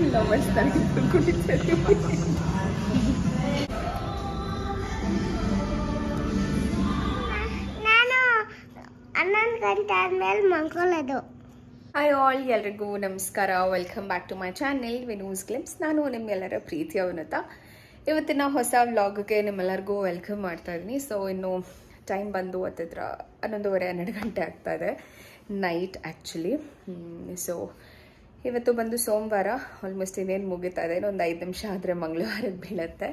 lovers ತರ ಕುಡಿತಾರೆ ನಾನು ಹನ್ನೊಂದು ಗಂಟೆ ಆದ್ಮೇಲೆ ಮಲ್ಕೊಳ್ಳೋದು ಹಾಯ್ ಆಲ್ ಎಲ್ರಿಗೂ ನಮಸ್ಕಾರ welcome back to my channel Vinu's glimpse ನಾನು ನಿಮ್ಮೆಲ್ಲರ ಪ್ರೀತಿಯ ಉನ್ನತ ಇವತ್ತಿನ ಹೊಸ ವ್ಲಾಗ್ಗೆ ನಿಮ್ಮೆಲ್ಲರಿಗೂ ವೆಲ್ಕಮ್ ಮಾಡ್ತಾ ಇದ್ದೀನಿ ಸೊ ಇನ್ನು ಟೈಮ್ ಬಂದು ಹತ್ತಿರ ಹನ್ನೊಂದುವರೆ ಹನ್ನೆರಡು ಗಂಟೆ ಆಗ್ತಾ ಇದೆ ನೈಟ್ ಆ್ಯಕ್ಚುಲಿ ಸೊ ಇವತ್ತು ಬಂದು ಸೋಮವಾರ ಆಲ್ಮೋಸ್ಟ್ ಇನ್ನೇನು ಮುಗಿತಾ ಇದೆ ಇನ್ನೊಂದು ಐದು ನಿಮಿಷ ಆದರೆ ಮಂಗಳವಾರಕ್ಕೆ ಬೀಳುತ್ತೆ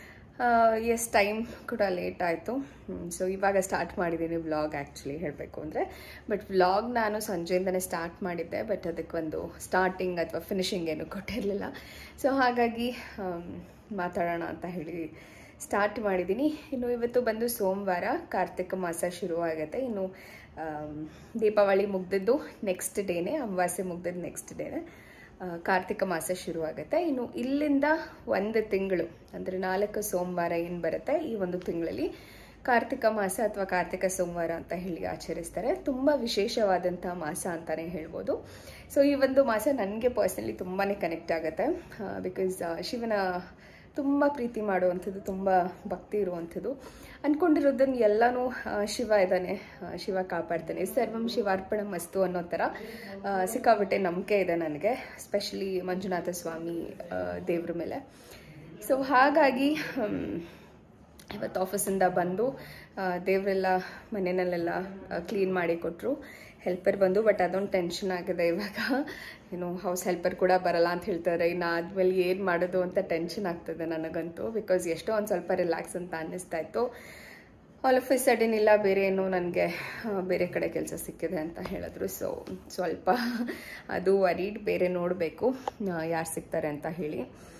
ಎಸ್ ಟೈಮ್ ಕೂಡ ಲೇಟ್ ಆಯಿತು ಸೊ ಇವಾಗ ಸ್ಟಾರ್ಟ್ ಮಾಡಿದ್ದೀನಿ ವ್ಲಾಗ್ ಆ್ಯಕ್ಚುಲಿ ಹೇಳಬೇಕು ಅಂದರೆ ಬಟ್ ವ್ಲಾಗ್ ನಾನು ಸಂಜೆಯಿಂದನೇ ಸ್ಟಾರ್ಟ್ ಮಾಡಿದ್ದೆ ಬಟ್ ಅದಕ್ಕೆ ಒಂದು ಸ್ಟಾರ್ಟಿಂಗ್ ಅಥವಾ ಫಿನಿಶಿಂಗ್ ಏನು ಕೊಟ್ಟಿರಲಿಲ್ಲ ಸೊ ಹಾಗಾಗಿ ಆಮ್, ಮಾತಾಡೋಣ ಅಂತ ಹೇಳಿ ಸ್ಟಾರ್ಟ್ ಮಾಡಿದ್ದೀನಿ ಇನ್ನು ಇವತ್ತು ಬಂದು ಸೋಮವಾರ ಕಾರ್ತಿಕ ಮಾಸ ಶುರುವಾಗುತ್ತೆ ಇನ್ನು ಆಮ್, ದೀಪಾವಳಿ ಮುಗ್ದಿದ್ದು ನೆಕ್ಸ್ಟ್ ಡೇನೇ ಅಮಾವಾಸ್ಯೆ ಮುಗ್ದಿದ್ದು ನೆಕ್ಸ್ಟ್ ಡೇನೇ ಆ, ಕಾರ್ತಿಕ ಮಾಸ ಶುರುವಾಗುತ್ತೆ ಇನ್ನು ಇಲ್ಲಿಂದ ಒಂದು ತಿಂಗಳು ಅಂದರೆ ನಾಲ್ಕು ಸೋಮವಾರ ಏನು ಬರುತ್ತೆ ಈ ಒಂದು ತಿಂಗಳಲ್ಲಿ ಕಾರ್ತಿಕ ಮಾಸ ಅಥವಾ ಕಾರ್ತಿಕ ಸೋಮವಾರ ಅಂತ ಹೇಳಿ ಆಚರಿಸ್ತಾರೆ ತುಂಬ ವಿಶೇಷವಾದಂಥ ಮಾಸ ಅಂತಲೇ ಹೇಳ್ಬೋದು ಸೊ ಈ ಒಂದು ಮಾಸ ನನಗೆ ಪರ್ಸ್ನಲಿ ತುಂಬಾ ಕನೆಕ್ಟ್ ಆಗುತ್ತೆ ಬಿಕಾಸ್ ಶಿವನ ತುಂಬ ಪ್ರೀತಿ ಮಾಡುವಂಥದ್ದು ತುಂಬ ಭಕ್ತಿ ಇರುವಂಥದ್ದು ಅಂದ್ಕೊಂಡಿರೋದನ್ನು ಎಲ್ಲನೂ ಆ, ಶಿವ ಇದ್ದಾನೆ ಆ, ಶಿವ ಕಾಪಾಡ್ತಾನೆ ಸರ್ವಂ ಶಿವಾರ್ಪಣ ಮಸ್ತು ಅನ್ನೋ ಥರ ಆ, ಸಿಕ್ಕಾಪಟ್ಟೆ ನಂಬಿಕೆ ಇದೆ ನನಗೆ ಸ್ಪೆಷಲಿ ಮಂಜುನಾಥ ಸ್ವಾಮಿ ದೇವ್ರ ಮೇಲೆ ಸೊ ಹಾಗಾಗಿ ಹಮ್, ಇವತ್ತು ಆಫೀಸಿಂದ ಬಂದು ಆ, ದೇವರೆಲ್ಲ ಮನೆಯಲ್ಲೆಲ್ಲ ಕ್ಲೀನ್ ಮಾಡಿ ಕೊಟ್ಟರು ಹೆಲ್ಪರ್ ಬಂದು ಬಟ್ ಅದೊಂದು ಟೆನ್ಷನ್ ಆಗಿದೆ ಇವಾಗ ಏನು ಹೌಸ್ ಹೆಲ್ಪರ್ ಕೂಡ ಬರಲ್ಲ ಅಂತ ಹೇಳ್ತಾರೆ ಇನ್ನು ಆದ್ಮೇಲೆ ಏನು ಮಾಡೋದು ಅಂತ ಟೆನ್ಷನ್ ಆಗ್ತದೆ ನನಗಂತೂ ಬಿಕಾಸ್ ಎಷ್ಟೋ ಒಂದು ಸ್ವಲ್ಪ ರಿಲ್ಯಾಕ್ಸ್ ಅಂತ ಅನ್ನಿಸ್ತಾ ಇತ್ತು ಆಲ್ ಆಫ್ ಎ ಸಡನ್ ಇಲ್ಲ ಬೇರೆ ಏನೋ ನನಗೆ ಬೇರೆ ಕಡೆ ಕೆಲಸ ಸಿಕ್ಕಿದೆ ಅಂತ ಹೇಳಿದ್ರು ಸೊ ಸ್ವಲ್ಪ ಅದು ವರೀಡ್ ಬೇರೆ ನೋಡಬೇಕು ಯಾರು ಸಿಗ್ತಾರೆ ಅಂತ ಹೇಳಿ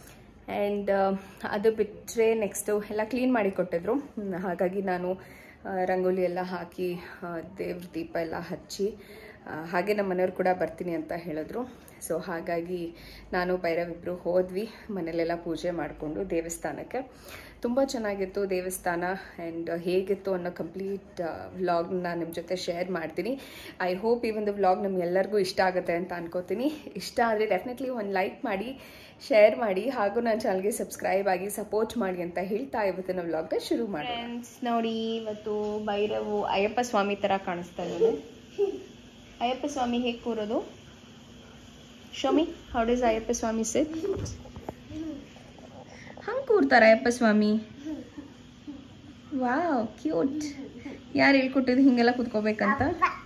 ಆ್ಯಂಡ್ ಅದು ಬಿಟ್ಟರೆ ನೆಕ್ಸ್ಟು ಎಲ್ಲ ಕ್ಲೀನ್ ಮಾಡಿ ಕೊಟ್ಟಿದ್ರು ಹ್ಮ್, ಹಾಗಾಗಿ ನಾನು ಆ, ರಂಗೋಲಿ ಎಲ್ಲ ಹಾಕಿ ಆ, ದೇವ್ರ ದೀಪ ಎಲ್ಲ ಹಚ್ಚಿ ಆ, ಹಾಗೆ ನಮ್ಮ ಮನೆಯವ್ರು ಕೂಡ ಬರ್ತೀನಿ ಅಂತ ಹೇಳಿದ್ರು ಸೊ ಹಾಗಾಗಿ ನಾನು ಭೈರವಿಬ್ಬರು ಹೋದ್ವಿ ಮನೇಲೆಲ್ಲ ಪೂಜೆ ಮಾಡಿಕೊಂಡು ದೇವಸ್ಥಾನಕ್ಕೆ ತುಂಬ ಚೆನ್ನಾಗಿತ್ತು ದೇವಸ್ಥಾನ ಆ್ಯಂಡ್ ಹೇಗಿತ್ತು ಅನ್ನೋ ಕಂಪ್ಲೀಟ್ ವ್ಲಾಗ್ನ ನಿಮ್ಮ ಜೊತೆ ಶೇರ್ ಮಾಡ್ತೀನಿ ಐ ಹೋಪ್ ಈ ಒಂದು ವ್ಲಾಗ್ ನಮ್ಗೆಲ್ಲರಿಗೂ ಇಷ್ಟ ಆಗುತ್ತೆ ಅಂತ ಅನ್ಕೋತೀನಿ ಇಷ್ಟ ಆದರೆ ಡೆಫಿನೆಟ್ಲಿ ಒಂದು ಲೈಕ್ ಮಾಡಿ ಶೇರ್ ಮಾಡಿ ಹಾಗೂ ನನ್ನ ಚಾನಲ್ಗೆ ಸಬ್ಸ್ಕ್ರೈಬ್ ಆಗಿ ಸಪೋರ್ಟ್ ಮಾಡಿ ಅಂತ ಹೇಳ್ತಾ ಇವತ್ತಿನ ವ್ಲಾಗ್ನ ಶುರು ಮಾಡಿ ಫ್ರೆಂಡ್ಸ್ ನೋಡಿ ಇವತ್ತು ಭೈರವು ಅಯ್ಯಪ್ಪ ಸ್ವಾಮಿ ಥರ ಕಾಣಿಸ್ತಾ ಇದ್ದಾನೆ ಅಯ್ಯಪ್ಪ ಸ್ವಾಮಿ ಹೇಗೆ ಕೂರೋದು show me how does Ayyappa Swami sit ಹಂಗೆ ಕೂರ್ತಾರ ಅಯ್ಯಪ್ಪ ಸ್ವಾಮಿ ವಾವ್ ಕ್ಯೂಟ್ ಯಾರು ಹೇಳ್ಕೊಟ್ಟಿದ್ದು ಹಿಂಗೆಲ್ಲ ಕೂತ್ಕೋಬೇಕಂತ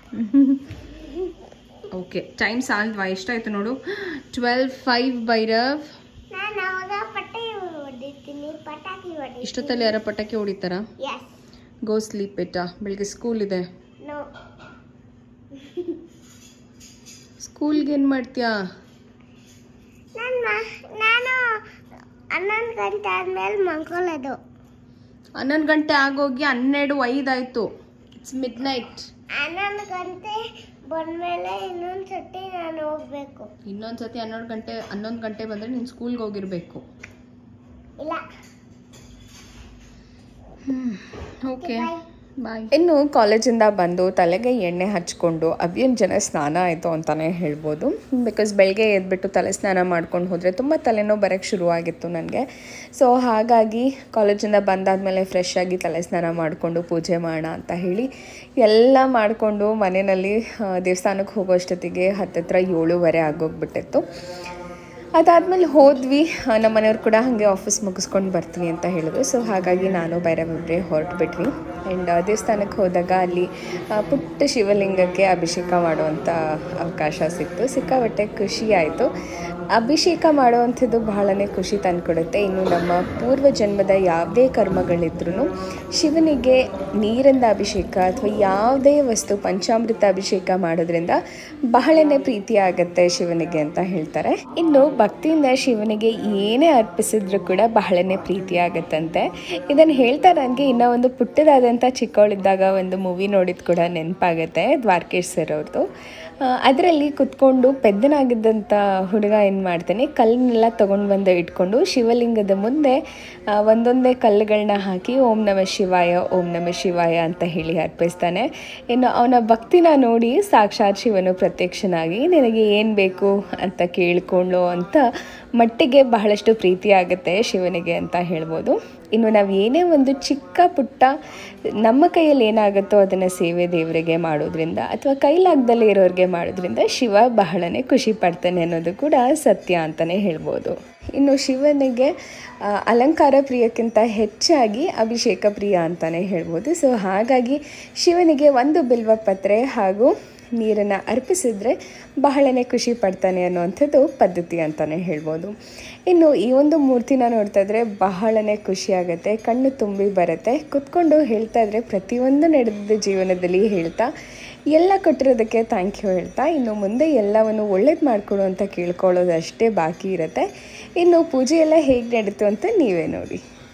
ಓಕೆ ಟೈಮ್ ಸಾಲದ್ವಾ ಎಷ್ಟಾಯ್ತು ನೋಡು ಟ್ವೆಲ್ ಫೈವ್ ಭೈರವ್ ನಾನು ಅವಾಗ ಪಟಾಕಿ ಹೊಡಿತೀನಿ ಪಟಾಕಿ ಹೊಡಿ ಇಷ್ಟೊತ್ತಲ್ಲಿ ಯಾರ ಪಟಾಕಿ ಹೊಡಿತಾರ ಎಸ್ ಗೋ ಸ್ಲೀಪ್ ಬೆಟ್ಟ ಬೆಳಿಗ್ಗೆ ಸ್ಕೂಲ್ ಇದೆ ನೋ ಸ್ಕೂಲ್ಗೆ ಏನು ಮಾಡ್ತೀಯಾ ನನ್ನ ನಾನು ಹನ್ನೊಂದು ಗಂಟೆ ಆದ್ಮೇಲೆ ಮಲ್ಕೊಳ್ಳೋದು ಹನ್ನೊಂದು ಗಂಟೆ ಆಗೋಗಿ ಹನ್ನೆರಡು ಐದಾಯ್ತು ಇಟ್ಸ್ ಮಿಡ್ ನೈಟ್ ಹನ್ನೊಂದು ಗಂಟೆ ಬಂದ್ಮೇಲೆ ಇನ್ನೊಂದು ಸತಿ ನಾನು ಹೋಗ್ಬೇಕು ಇನ್ನೊಂದು ಸತಿ ಹನ್ನೊಂದು ಗಂಟೆ ಹನ್ನೊಂದು ಗಂಟೆ ಬಂದರೆ ನೀನು ಸ್ಕೂಲ್ಗೆ ಹೋಗಿರಬೇಕು ಇಲ್ಲ ಓಕೆ ಬಾಯ್ ಇನ್ನು ಕಾಲೇಜಿಂದ ಬಂದು ತಲೆಗೆ ಎಣ್ಣೆ ಹಚ್ಕೊಂಡು ಅಭ್ಯಂಜನ ಸ್ನಾನ ಆಯಿತು ಅಂತಲೇ ಹೇಳ್ಬೋದು ಬಿಕಾಸ್ ಬೆಳಗ್ಗೆ ಎದ್ಬಿಟ್ಟು ತಲೆ ಸ್ನಾನ ಮಾಡ್ಕೊಂಡು ಹೋದರೆ ತುಂಬ ತಲೆನೋವು ಬರೋಕ್ಕೆ ಶುರುವಾಗಿತ್ತು ನನಗೆ ಸೊ ಹಾಗಾಗಿ ಕಾಲೇಜಿಂದ ಬಂದಾದಮೇಲೆ ಫ್ರೆಶ್ ಆಗಿ ತಲೆ ಸ್ನಾನ ಮಾಡಿಕೊಂಡು ಪೂಜೆ ಮಾಡೋಣ ಅಂತ ಹೇಳಿ ಎಲ್ಲ ಮಾಡಿಕೊಂಡು ಮನೆಯಲ್ಲಿ ಆ, ದೇವಸ್ಥಾನಕ್ಕೆ ಹೋಗೋ ಅಷ್ಟೊತ್ತಿಗೆ ಹತ್ತತ್ರ ಏಳುವರೆ ಆಗೋಗ್ಬಿಟ್ಟಿತ್ತು ಅದಾದಮೇಲೆ ಹೋದ್ವಿ ಆ, ನಮ್ಮ ಮನೆಯವ್ರು ಕೂಡ ಹಾಗೆ ಆಫೀಸ್ ಮುಗಿಸ್ಕೊಂಡು ಬರ್ತೀನಿ ಅಂತ ಹೇಳಿದ್ರು ಸೊ ಹಾಗಾಗಿ ನಾನು ಭೈರವಿಬ್ಬರೇ ಹೊರಟ್ಬಿಟ್ವಿ ಆ್ಯಂಡ್ ದೇವಸ್ಥಾನಕ್ಕೆ ಹೋದಾಗ ಅಲ್ಲಿ ಆ, ಪುಟ್ಟ ಶಿವಲಿಂಗಕ್ಕೆ ಅಭಿಷೇಕ ಮಾಡುವಂಥ ಅವಕಾಶ ಸಿಕ್ತು ಸಿಕ್ಕಾಪಟ್ಟೆ ಖುಷಿ ಆಯಿತು ಅಭಿಷೇಕ ಮಾಡುವಂಥದ್ದು ಬಹಳನೇ ಖುಷಿ ತಂದುಕೊಡುತ್ತೆ ಇನ್ನು ನಮ್ಮ ಪೂರ್ವ ಜನ್ಮದ ಯಾವುದೇ ಕರ್ಮಗಳಿದ್ರೂ ಶಿವನಿಗೆ ನೀರಿಂದ ಅಭಿಷೇಕ ಅಥವಾ ಯಾವುದೇ ವಸ್ತು ಪಂಚಾಮೃತ ಅಭಿಷೇಕ ಮಾಡೋದ್ರಿಂದ ಬಹಳನೇ ಪ್ರೀತಿ ಆಗುತ್ತೆ ಶಿವನಿಗೆ ಅಂತ ಹೇಳ್ತಾರೆ ಇನ್ನು ಭಕ್ತಿಯಿಂದ ಶಿವನಿಗೆ ಏನೇ ಅರ್ಪಿಸಿದ್ರು ಕೂಡ ಬಹಳನೇ ಪ್ರೀತಿ ಆಗುತ್ತಂತೆ ಇದನ್ನು ಹೇಳ್ತಾ ನನಗೆ ಇನ್ನೂ ಒಂದು ಪುಟ್ಟದಾದಂಥ ಚಿಕ್ಕವಳಿದ್ದಾಗ ಒಂದು ಮೂವಿ ನೋಡಿದ ಕೂಡ ನೆನಪಾಗುತ್ತೆ ದ್ವಾರಕೇಶ್ ಸರ್ ಅವ್ರದ್ದು ಅದರಲ್ಲಿ ಕುತ್ಕೊಂಡು ಪೆದ್ದನಾಗಿದ್ದಂಥ ಹುಡುಗ ಏನು ಮಾಡ್ತಾನೆ ಕಲ್ಲನ್ನೆಲ್ಲ ತೊಗೊಂಡು ಬಂದು ಇಟ್ಕೊಂಡು ಶಿವಲಿಂಗದ ಮುಂದೆ ಆ, ಒಂದೊಂದೇ ಕಲ್ಲುಗಳನ್ನ ಹಾಕಿ ಓಂ ನಮ ಶಿವಾಯ ಓಂ ನಮ ಶಿವಾಯ ಅಂತ ಹೇಳಿ ಅರ್ಪಿಸ್ತಾನೆ ಇನ್ನು ಅವನ ಭಕ್ತಿನ ನೋಡಿ ಸಾಕ್ಷಾತ್ ಶಿವನು ಪ್ರತ್ಯಕ್ಷನಾಗಿ ನಿನಗೆ ಏನು ಬೇಕು ಅಂತ ಕೇಳಿಕೊಳ್ಳೋ ಅಂತ ಮಟ್ಟಿಗೆ ಬಹಳಷ್ಟು ಪ್ರೀತಿ ಆಗುತ್ತೆ ಶಿವನಿಗೆ ಅಂತ ಹೇಳ್ಬೋದು ಇನ್ನು ನಾವು ಏನೇ ಒಂದು ಚಿಕ್ಕ ಪುಟ್ಟ ನಮ್ಮ ಕೈಯಲ್ಲಿ ಏನಾಗುತ್ತೋ ಅದನ್ನು ಸೇವೆ ದೇವರಿಗೆ ಮಾಡೋದ್ರಿಂದ ಅಥವಾ ಕೈಲಾಗ್ದಲ್ಲೇ ಇರೋರಿಗೆ ಮಾಡೋದ್ರಿಂದ ಶಿವ ಬಹಳನೇ ಖುಷಿ ಪಡ್ತಾನೆ ಅನ್ನೋದು ಕೂಡ ಸತ್ಯ ಅಂತಲೇ ಹೇಳ್ಬೋದು ಇನ್ನು ಶಿವನಿಗೆ ಆ, ಅಲಂಕಾರ ಪ್ರಿಯಕ್ಕಿಂತ ಹೆಚ್ಚಾಗಿ ಅಭಿಷೇಕ ಪ್ರಿಯ ಅಂತಲೇ ಹೇಳ್ಬೋದು ಸೊ ಹಾಗಾಗಿ ಶಿವನಿಗೆ ಒಂದು ಬಿಲ್ವ ಪತ್ರೆ ಹಾಗೂ ನೀರನ್ನು ಅರ್ಪಿಸಿದ್ರೆ ಬಹಳನೇ ಖುಷಿ ಪಡ್ತಾನೆ ಅನ್ನುವಂಥದ್ದು ಪದ್ಧತಿ ಅಂತಲೇ ಹೇಳ್ಬೋದು ಇನ್ನು ಈ ಒಂದು ಮೂರ್ತಿನ ನೋಡ್ತಾ ಇದ್ರೆ ಬಹಳನೇ ಖುಷಿ ಆಗುತ್ತೆ ಕಣ್ಣು ತುಂಬಿ ಬರುತ್ತೆ ಕುತ್ಕೊಂಡು ಹೇಳ್ತಾ ಇದ್ರೆ ಪ್ರತಿಯೊಂದು ನಡೆದಿದ್ದ ಜೀವನದಲ್ಲಿ ಹೇಳ್ತಾ ಎಲ್ಲ ಕೊಟ್ಟಿರೋದಕ್ಕೆ ಥ್ಯಾಂಕ್ ಯು ಹೇಳ್ತಾ ಇನ್ನು ಮುಂದೆ ಎಲ್ಲವನ್ನು ಒಳ್ಳೇದು ಮಾಡಿಕೊಡು ಅಂತ ಕೇಳ್ಕೊಳ್ಳೋದು ಅಷ್ಟೇ ಬಾಕಿ ಇರುತ್ತೆ ಇನ್ನು ಪೂಜೆ ಎಲ್ಲ ಹೇಗೆ ನಡೀತು ಅಂತ ನೀವೇ ನೋಡಿ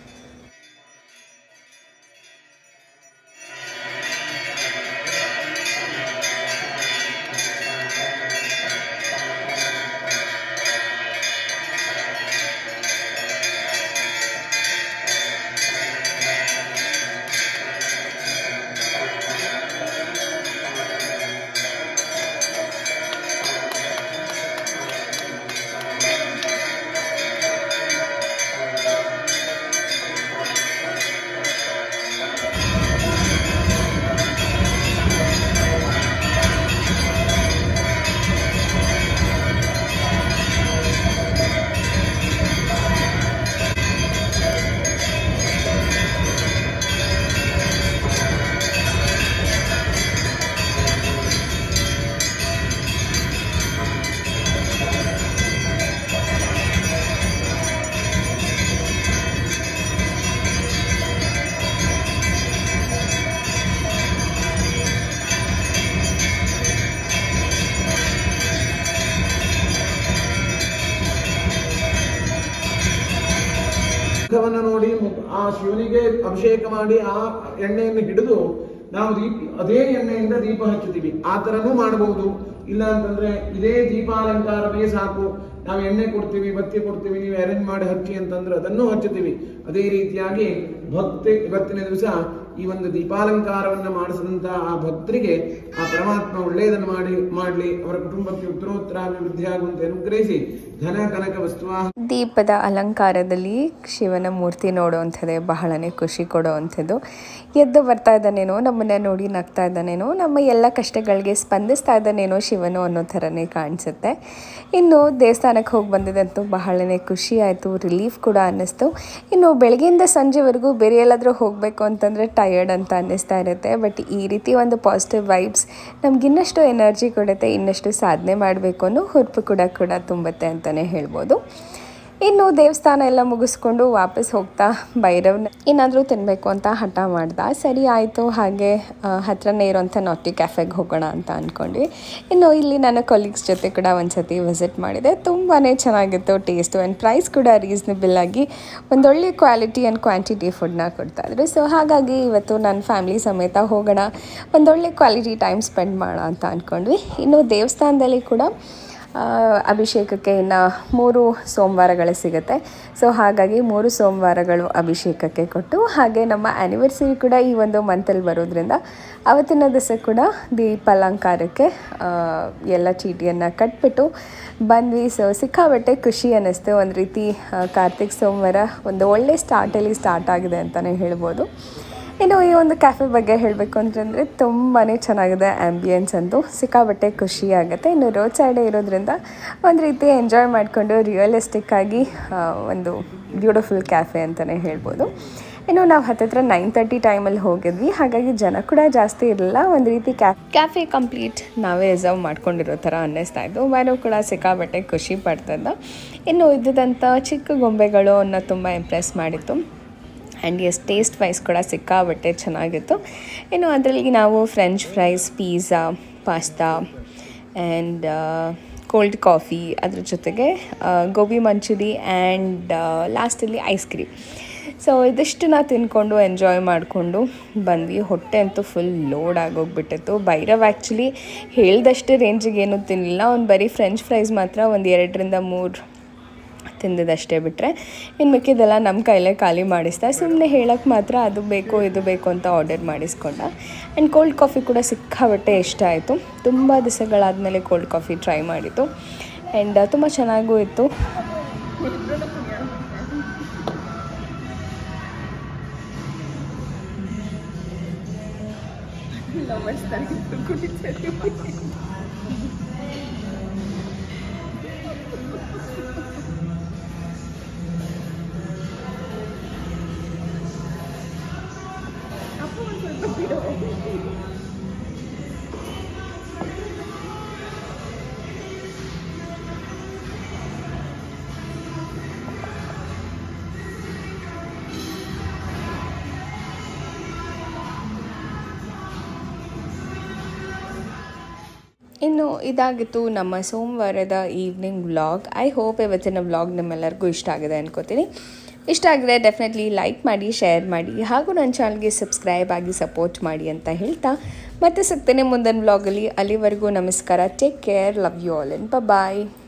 ಮುಖವನ್ನು ನೋಡಿ ಮು- ಆ ಶಿವನಿಗೆ ಅಭಿಷೇಕ ಮಾಡಿ ಆ ಎಣ್ಣೆಯನ್ನು ಹಿಡಿದು ನಾವು ದೀಪ ಅದೇ ಎಣ್ಣೆಯಿಂದ ದೀಪ ಹಚ್ಚುತ್ತೀವಿ ಆ ತರನೂ ಮಾಡಬಹುದು ಇಲ್ಲ ಅಂತಂದ್ರೆ ಇದೇ ದೀಪಾಲಂಕಾರವೇ ಸಾಕು ನಾವು ಎಣ್ಣೆ ಕೊಡ್ತೀವಿ ಬತ್ತಿ ಕೊಡ್ತೀವಿ ನೀವು ಅರೇಂಜ್ ಮಾಡಿ ಹಚ್ಚಿ ಅಂತಂದ್ರೆ ಅದನ್ನು ಹಚ್ಚುತ್ತೀವಿ ಅದೇ ರೀತಿಯಾಗಿ ಭಕ್ತಿ ಇವತ್ತಿನ ದಿವಸ ಈ ಒಂದು ದೀಪಾಲಂಕಾರವನ್ನ ಮಾಡಿಸಿದಂತ ಆ ಭಕ್ತರಿಗೆ ಆ ಪರಮಾತ್ಮ ಒಳ್ಳೆಯದನ್ನು ಮಾಡಿ ಮಾಡ್ಲಿ ಅವರ ಕುಟುಂಬಕ್ಕೆ ಉತ್ತರೋತ್ತರಾಭಿವೃದ್ಧಿ ಆಗುವಂತೆ ಅನುಗ್ರಹಿಸಿ ಧನ ಕನಕ ವಸ್ತುವಾ ದೀಪದ ಅಲಂಕಾರದಲ್ಲಿ ಶಿವನ ಮೂರ್ತಿ ನೋಡುವಂಥದ್ದೇ ಬಹಳನೇ ಖುಷಿ ಕೊಡುವಂಥದ್ದು ಎದ್ದು ಬರ್ತಾ ಇದ್ದಾನೇನೋ ನಮ್ಮನ್ನ ನೋಡಿ ನಗ್ತಾ ಇದ್ದಾನೇನೋ ನಮ್ಮ ಎಲ್ಲ ಕಷ್ಟಗಳಿಗೆ ಸ್ಪಂದಿಸ್ತಾ ಇದ್ದಾನೇನೋ ಶಿವನು ಅನ್ನೋ ಥರನೇ ಕಾಣಿಸುತ್ತೆ ಇನ್ನು ದೇವಸ್ಥಾನಕ್ಕೆ ಹೋಗಿ ಬಂದಿದ್ದಂತೂ ಬಹಳನೇ ಖುಷಿ ಆಯಿತು ರಿಲೀಫ್ ಕೂಡ ಅನ್ನಿಸ್ತು ಇನ್ನು ಬೆಳಗ್ಗೆಯಿಂದ ಸಂಜೆವರೆಗೂ ಬೇರೆ ಎಲ್ಲಾದರೂ ಹೋಗಬೇಕು ಅಂತಂದರೆ ಟಯರ್ಡ್ ಅಂತ ಅನ್ನಿಸ್ತಾ ಇರುತ್ತೆ ಬಟ್ ಈ ರೀತಿ ಒಂದು ಪಾಸಿಟಿವ್ ವೈಬ್ಸ್ ನಮ್ಗೆ ಇನ್ನಷ್ಟು ಎನರ್ಜಿ ಕೊಡುತ್ತೆ ಇನ್ನಷ್ಟು ಸಾಧನೆ ಮಾಡಬೇಕು ಅನ್ನೋ ಹುರುಪು ಕೂಡ ಕೂಡ ತುಂಬುತ್ತೆ ಅಂತಲೇ ಹೇಳ್ಬೋದು ಇನ್ನು ದೇವಸ್ಥಾನ ಎಲ್ಲ ಮುಗಿಸ್ಕೊಂಡು ವಾಪಸ್ ಹೋಗ್ತಾ ಭೈರವ್ನ ಏನಾದರೂ ತಿನ್ನಬೇಕು ಅಂತ ಹಠ ಮಾಡ್ದ ಸರಿ ಆಯಿತು ಹಾಗೆ ಆ, ಹತ್ರನೇ ಇರೋಂಥ ನಾಟಿ ಕ್ಯಾಫೆಗೆ ಹೋಗೋಣ ಅಂತ ಅಂದ್ಕೊಂಡ್ವಿ ಇನ್ನು ಇಲ್ಲಿ ನನ್ನ ಕೊಲೀಗ್ಸ್ ಜೊತೆ ಕೂಡ ಒಂದ್ಸತಿ ವಿಸಿಟ್ ಮಾಡಿದೆ ತುಂಬಾ ಚೆನ್ನಾಗಿತ್ತು ಟೇಸ್ಟು ಆ್ಯಂಡ್ ಪ್ರೈಸ್ ಕೂಡ ರೀಸ್ನಬಲ್ ಆಗಿ ಒಂದೊಳ್ಳೆ ಕ್ವಾಲಿಟಿ ಆ್ಯಂಡ್ ಕ್ವಾಂಟಿಟಿ ಫುಡ್ನ ಕೊಡ್ತಾಯಿದ್ರು ಸೊ ಹಾಗಾಗಿ ಇವತ್ತು ನನ್ನ ಫ್ಯಾಮಿಲಿ ಸಮೇತ ಹೋಗೋಣ ಒಂದೊಳ್ಳೆ ಕ್ವಾಲಿಟಿ ಟೈಮ್ ಸ್ಪೆಂಡ್ ಮಾಡೋಣ ಅಂತ ಅಂದ್ಕೊಂಡ್ವಿ ಇನ್ನು ದೇವಸ್ಥಾನದಲ್ಲಿ ಕೂಡ ಆ, ಅಭಿಷೇಕಕ್ಕೆ ಇನ್ನು ಮೂರು ಸೋಮವಾರಗಳು ಸಿಗುತ್ತೆ ಸೊ ಹಾಗಾಗಿ ಮೂರು ಸೋಮವಾರಗಳು ಅಭಿಷೇಕಕ್ಕೆ ಕೊಟ್ಟು ಹಾಗೆ ನಮ್ಮ ಆ್ಯನಿವರ್ಸರಿ ಕೂಡ ಈ ಒಂದು ಮಂತಲ್ಲಿ ಬರೋದ್ರಿಂದ ಅವತ್ತಿನ ದಿವಸ ಕೂಡ ದೀಪಾಲಂಕಾರಕ್ಕೆ ಆ, ಎಲ್ಲ ಚೀಟಿಯನ್ನು ಕಟ್ಬಿಟ್ಟು ಬಂದ್ವಿ ಸೊ ಸಿಕ್ಕಾಬಟ್ಟೆ ಖುಷಿ ಅನ್ನಿಸ್ತು ಒಂದು ರೀತಿ ಆ, ಕಾರ್ತಿಕ್ ಸೋಮವಾರ ಒಂದು ಒಳ್ಳೆ ಸ್ಟಾರ್ಟಲ್ಲಿ ಸ್ಟಾರ್ಟ್ ಆಗಿದೆ ಅಂತಲೇ ಹೇಳ್ಬೋದು ಇನ್ನು ಈ ಒಂದು ಕ್ಯಾಫೆ ಬಗ್ಗೆ ಹೇಳಬೇಕು ಅಂತಂದರೆ ತುಂಬಾ ಚೆನ್ನಾಗಿದೆ ಆ್ಯಂಬಿಯನ್ಸ್ ಅಂತೂ ಸಿಕ್ಕಾಬಟ್ಟೆ ಖುಷಿ ಆಗುತ್ತೆ ಇನ್ನು ರೋಡ್ ಸೈಡೇ ಇರೋದ್ರಿಂದ ಒಂದು ರೀತಿ ಎಂಜಾಯ್ ಮಾಡಿಕೊಂಡು ರಿಯಲಿಸ್ಟಿಕ್ ಆಗಿ ಆ, ಒಂದು ಬ್ಯೂಟಿಫುಲ್ ಕ್ಯಾಫೆ ಅಂತಲೇ ಹೇಳ್ಬೋದು ಇನ್ನು ನಾವು ಹತ್ತತ್ರ ನೈನ್ ತರ್ಟಿ ಟೈಮಲ್ಲಿ ಹೋಗಿದ್ವಿ ಹಾಗಾಗಿ ಜನ ಕೂಡ ಜಾಸ್ತಿ ಇರಲಿಲ್ಲ ಒಂದು ರೀತಿ ಕ್ಯಾ ಕ್ಯಾಫೆ ಕಂಪ್ಲೀಟ್ ನಾವೇ ರಿಸರ್ವ್ ಮಾಡ್ಕೊಂಡಿರೋ ಥರ ಅನ್ನಿಸ್ತಾ ಇತ್ತು ಮನು ಕೂಡ ಸಿಕ್ಕಾಬಟ್ಟೆ ಖುಷಿ ಪಡ್ತದ ಇನ್ನು ಇದ್ದಂಥ ಚಿಕ್ಕ ಗೊಂಬೆಗಳು ಅನ್ನೋ ತುಂಬ ಇಂಪ್ರೆಸ್ ಮಾಡಿತ್ತು ಆ್ಯಂಡ್ ಎಸ್ ಟೇಸ್ಟ್ ವೈಸ್ ಕೂಡ ಸಿಕ್ಕಾಬಟ್ಟೆ ಚೆನ್ನಾಗಿತ್ತು ಇನ್ನು ಅದರಲ್ಲಿ ನಾವು French fries pizza pasta and cold coffee ಅದ್ರ ಜೊತೆಗೆ ಆ, ಗೋಬಿ ಮಂಚೂರಿ ಆ್ಯಂಡ್ ಲಾಸ್ಟಲ್ಲಿ ಐಸ್ ಕ್ರೀಮ್ ಸೊ ಇದಿಷ್ಟನ್ನ ತಿನ್ಕೊಂಡು ಎಂಜಾಯ್ ಮಾಡಿಕೊಂಡು ಬಂದ್ವಿ ಹೊಟ್ಟೆ ಅಂತೂ ಫುಲ್ ಲೋಡ್ ಆಗೋಗ್ಬಿಟ್ಟಿತ್ತು ಭೈರವ್ ಆ್ಯಕ್ಚುಲಿ ಹೇಳ್ದಷ್ಟು ರೇಂಜಿಗೆ ಏನೂ ತಿನ್ನಲಿಲ್ಲ ಒಂದು ಬರೀ ಫ್ರೆಂಚ್ ಫ್ರೈಸ್ ಮಾತ್ರ ಒಂದು ಎರಡರಿಂದ ಮೂರು ತಿಂದಿದ್ದಷ್ಟೇ ಬಿಟ್ಟರೆ ಇನ್ನು ಮಿಕ್ಕಿದೆಲ್ಲ ನಮ್ಮ ಕೈಲೇ ಖಾಲಿ ಮಾಡಿಸ್ತಾ ಸುಮ್ಮನೆ ಹೇಳೋಕ್ಕೆ ಮಾತ್ರ ಅದು ಬೇಕು ಇದು ಬೇಕು ಅಂತ ಆರ್ಡರ್ ಮಾಡಿಸ್ಕೊಂಡ ಆ್ಯಂಡ್ ಕೋಲ್ಡ್ ಕಾಫಿ ಕೂಡ ಸಿಕ್ಕಾಬಟ್ಟೆ ಇಷ್ಟ ಆಯಿತು ತುಂಬ ದಿವಸಗಳಾದಮೇಲೆ ಕೋಲ್ಡ್ ಕಾಫಿ ಟ್ರೈ ಮಾಡಿದ್ದು ಆ್ಯಂಡ್ ತುಂಬ ಚೆನ್ನಾಗೂ ಇತ್ತು ಇನ್ನು ಇದಾಗಿತ್ತು ನಮ್ಮ ಸೋಮವಾರದ ಈವ್ನಿಂಗ್ ವ್ಲಾಗ್ ಐ ಹೋಪ್ ಇವತ್ತಿನ ವ್ಲಾಗ್ ನಿಮ್ಮೆಲ್ಲರಿಗೂ ಇಷ್ಟ ಆಗಿದೆ ಅನ್ಕೋತೀನಿ ಇಷ್ಟ ಆಗಿದೆ ಡೆಫಿನೆಟ್ಲಿ ಲೈಕ್ ಮಾಡಿ ಶೇರ್ ಮಾಡಿ ಹಾಗೂ ನನ್ನ ಚಾನಲ್ಗೆ ಸಬ್ಸ್ಕ್ರೈಬ್ ಆಗಿ ಸಪೋರ್ಟ್ ಮಾಡಿ ಅಂತ ಹೇಳ್ತಾ ಮತ್ತೆ ಸಿಗ್ತೇನೆ ಮುಂದಿನ ವ್ಲಾಗಲ್ಲಿ ಅಲ್ಲಿವರೆಗೂ ನಮಸ್ಕಾರ take care love you all in bye